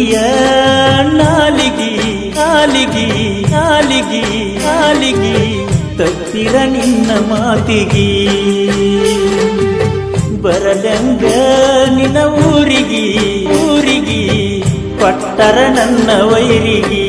ಕಿತ್ತೊಗಿಯ ನಾಲಿಗಿ ನಾಲಿಗಿ ನಾಲಿಗಿ ನಾಲಿಗಿ ತಪ್ಪಿರ ನಿನ್ನ ಮಾತಿಗಿ ಬರಲಂಗ ನಿನ್ನ ಊರಿಗಿ ಊರಿಗಿ ಪಟ್ಟರ ನನ್ನ ವೈರಿಗಿ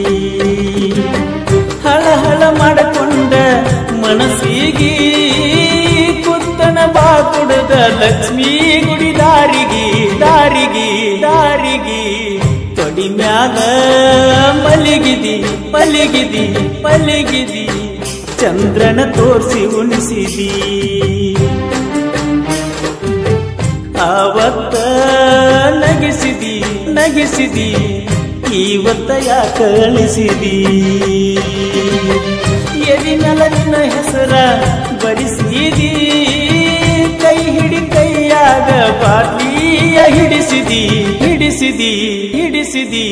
ಹಳ ಹಳ ಮಾಡಿಕೊಂಡ ಮನಸ್ಸಿಗಿ ಕುತ್ತನ ಬಾಕುಡದ ಲಕ್ಷ್ಮೀ ಗುಡಿ ದಾರಿಗೆ ದಾರಿಗೆ ದಾರಿಗೆ ತೊಡಿ ಮ್ಯಾಗ ಮಲಗಿದಿ ಮಲಗಿದಿ ಮಲಗಿದಿ ಚಂದ್ರನ ತೋರಿಸಿ ಉಣಿಸಿದಿ ಆವತ್ತ ನಗಿಸಿದಿ ನಗಿಸಿದಿ ಇವತ್ತ ಯಾಕ ಅಳಿಸಿದಿ ಎದಿನಲ ನಿನ್ನ ಹೆಸರ ಬರಿಸಿದಿ ಕೈ ಹಿಡಿ ಕೈಯಾಗ ಬಾಟ್ಲಿಯ ಹಿಡಿಸಿದಿ ಹಿಡಿಸಿದಿ ಹಿಡಿಸಿದಿ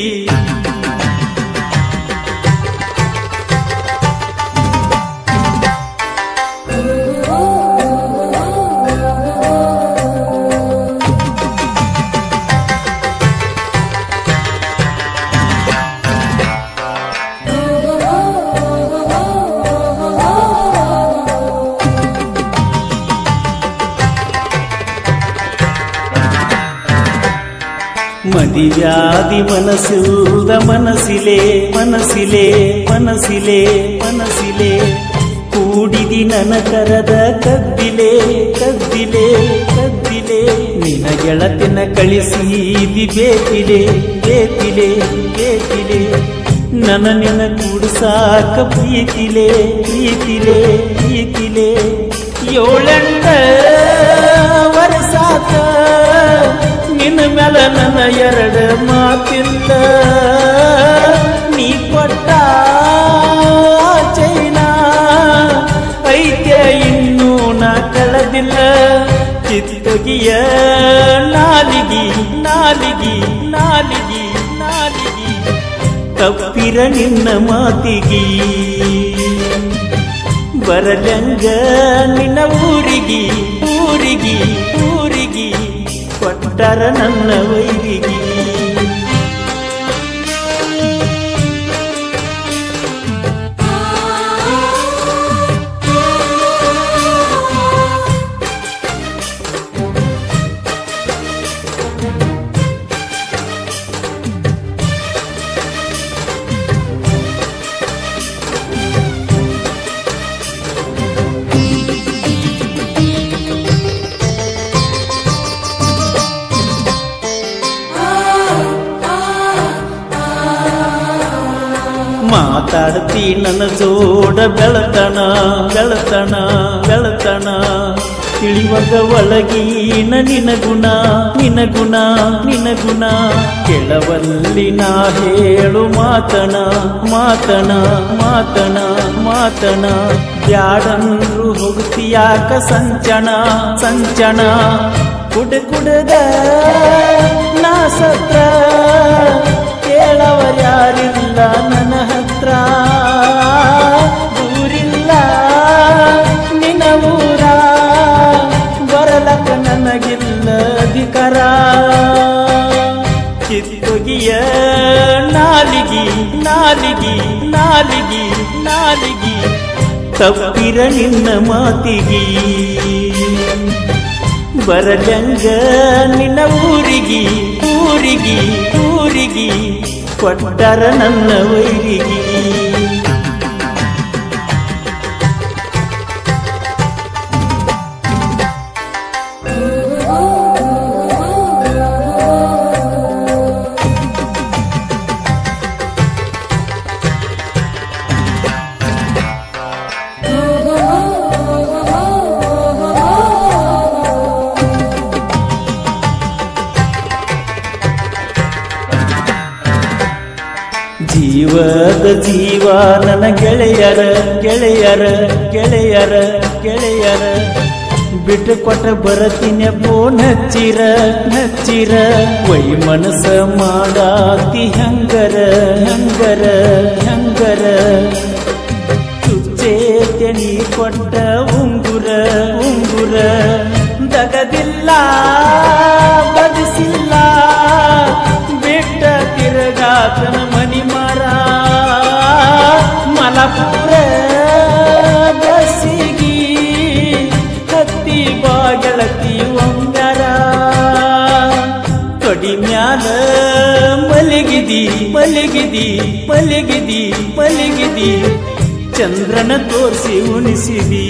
ಮದಿವ್ಯಾದಿ ಮನಸ್ಸುದ ಮನಸ್ಸಿಲೆ ಮನಸ್ಸಿಲೆ ಮನಸ್ಸಿಲೆ ಮನಸ್ಸಿಲೆ ಕೂಡಿದಿ ನನ್ನ ಕರದ ಕದ್ದಿಲೆ ಕದ್ದಿಲೆ ಕದ್ದಿಲೆ ನಿನ ಗೆಳತಿನ ಕಳಿಸಿದಿ ಬೇತಿಲೆ ಬೇತಿಲೆ ಬೇತಿಲೆ ನನ್ನ ನಿನ್ನ ಕೂಡ್ಸಾಕ ಪ್ರೀತಿಲೆ ಪ್ರೀತಿಲೆ ಪ್ರೀತಿಲೆ ಏಳೆಂಟ ವರ್ಷಾತ ನಿನ್ನ ಮ್ಯಾಲ ನನ್ನ ಎರಡು ಮಾತಿಲ್ಲ ನೀ ಕೊಟ್ಟ ಚೈನಾ ಐತೆ ಇನ್ನೂ ನಾ ಕಳೆದಿಲ್ಲ ಕಿತ್ತೊಗಿಯ ನಾಲಿಗಿ ನಾಲಿಗಿ ನಾಲಿಗಿ ನಾಲಿಗಿ ತಪ್ಪಿರ ನಿನ್ನ ಮಾತಿಗಿ ಬರಲಂಗ ನಿನ್ನ ಊರಿಗಿ ಊರಿಗಿ ಊರಿಗಿ ಕೊಟ್ಟರ ನನ್ನ ವೈರಿಗಿ ಮಾತಾಡ್ತಿ ನನ್ನ ಜೋಡ ಬೆಳತನ ಬೆಳತನ ಬೆಳತನ ತಿಳಿವಾಗ ಒಳಗಿನ ನಿನ ಗುಣ ನಿನ ಗುಣ ನಿನ ಗುಣ ಕೆಳವಲ್ಲಿ ನಾ ಹೇಳು ಮಾತನ ಮಾತನ ಮಾತನ ಮಾತನ ಬ್ಯಾಡಂದ್ರು ಹೋಗ್ತಿಯಾಕ ಸಂಚಣ ಸಂಚಣ ಕುಡ ಕುಡದ ನಾ ಸತ್ರ ಕೇಳವರ್ಯಾರಿಲ್ಲ ನನ್ನ ಹತ್ರ ದೂರಿಲ್ಲ ನಿನ್ನ ಊರ ಬರಲಕ ನನಗಿಲ್ಲ ಅಧಿಕಾರ ಕಿತ್ತೊಗಿಯ ನಾಲಿಗಿ ನಾಲಿಗಿ ನಾಲಿಗಿ ನಾಲಿಗಿ ತಪ್ಪಿರ ನಿನ್ನ ಮಾತಿಗಿ ಬರಲಂಗ ನಿನ್ನ ಊರಿಗಿ ಊರಿಗಿ ಊರಿಗಿ ಕೊಟ್ಟರ ನನ್ನ ವೈರಿಗಿ ಜೀವದ ಜೀವ ನನ್ನ ಗೆಳೆಯರ ಗೆಳೆಯರ ಗೆಳೆಯರ ಗೆಳೆಯರ ಬಿಟ್ಟು ಕೊಟ್ಟ ಬರತೀನಿ ಫೋನ್ ಹಚ್ಚಿರ ಹಚ್ಚಿರ ವೈ ಮನಸ ಮಾಡಾತಿ ಹಂಗರ ಹಂಗರ ಹಂಗರ ಚುಚ್ಚೇತೆ ನೀ ಕೊಟ್ಟ ಉಂಗುರ ಉಂಗುರ ದಗದಿಲ್ಲ ಬದಿಸಿಲ್ಲ ಬಿಟ್ಟ ಮಲಗಿದಿ ಮಲಗಿದಿ ಮಲಗಿದಿ ಮಲಗಿದಿ ಚಂದ್ರನ ತೋರಿಸಿ ಉಣಿಸಿದಿ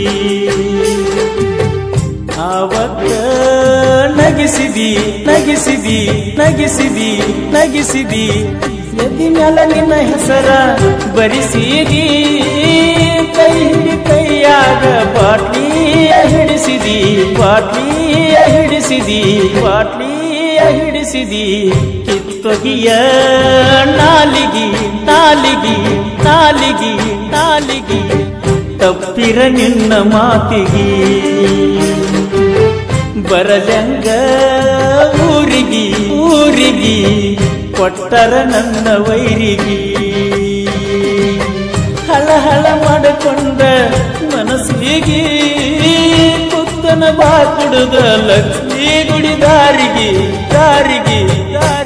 ಆವತ್ತ ನಗಿಸಿದಿ ನಗಿಸಿದಿ ನಗಿಸಿದಿ ನಗಿಸಿದಿ ಎದಿ ಮ್ಯಾಲ ನಿನ್ನ ಹೆಸರ ಬರಿಸಿದಿ ಕೈ ಹಿಡಿ ಕೈಯಾಗ ಬಾಟ್ಲಿಯ ಹಿಡಿಸಿದಿ ಬಾಟ್ಲಿಯ ಹಿಡಿಸಿದಿ ಬಾಟ್ಲಿಯ ಹಿಡಿಸಿದಿ ಕಿತ್ತೊಗಿಯ ನಾಲಿಗಿ ನಾಲಿಗಿ ನಾಲಿಗಿ ನಾಲಿಗಿ ತಪ್ಪಿರ ನಿನ್ನ ಮಾತಿಗಿ ಬರದಂಗ ಊರಿಗಿ ಊರಿಗಿ ಕೊಟ್ಟರ ನನ್ನ ವೈರಿಗಿ ಹಳ ಹಳ ಮಾಡಿಕೊಂಡ ಮನಸ್ಸಿಗೆ ಕುತ್ತನ ಬಾ ಕುಡುದ ಲಕ್ಷ್ಮೀ ಗುಡಿ ದಾರಿಗೆ ದಾರಿಗೆ ದಾರಿಗೆ